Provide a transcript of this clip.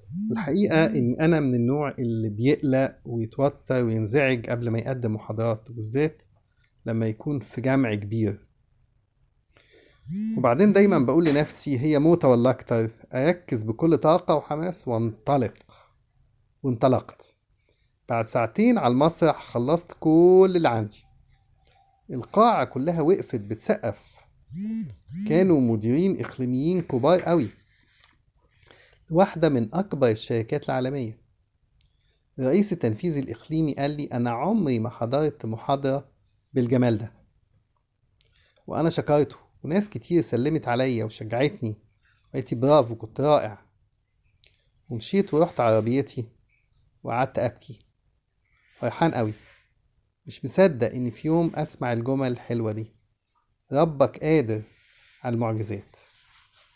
الحقيقة إني أنا من النوع اللي بيقلق ويتوتر وينزعج قبل ما يقدم محاضرات وبالذات لما يكون في جمع كبير وبعدين دايما بقول لنفسي هي موتة ولا أكتر أركز بكل طاقة وحماس وانطلق وانطلقت بعد ساعتين على المسرح خلصت كل اللي عندي القاعة كلها وقفت بتسقف كانوا مديرين إقليميين كبار قوي واحدة من أكبر الشركات العالمية الرئيس التنفيذي الإقليمي قال لي أنا عمري ما حضرت محاضرة بالجمال ده وأنا شكرته وناس كتير سلمت عليا وشجعتني وقالت لي برافو كنت رائع ومشيت ورحت عربيتي وقعدت أبكي فرحان قوي مش مصدق إني في يوم أسمع الجمل الحلوة دي ربك قادر على المعجزات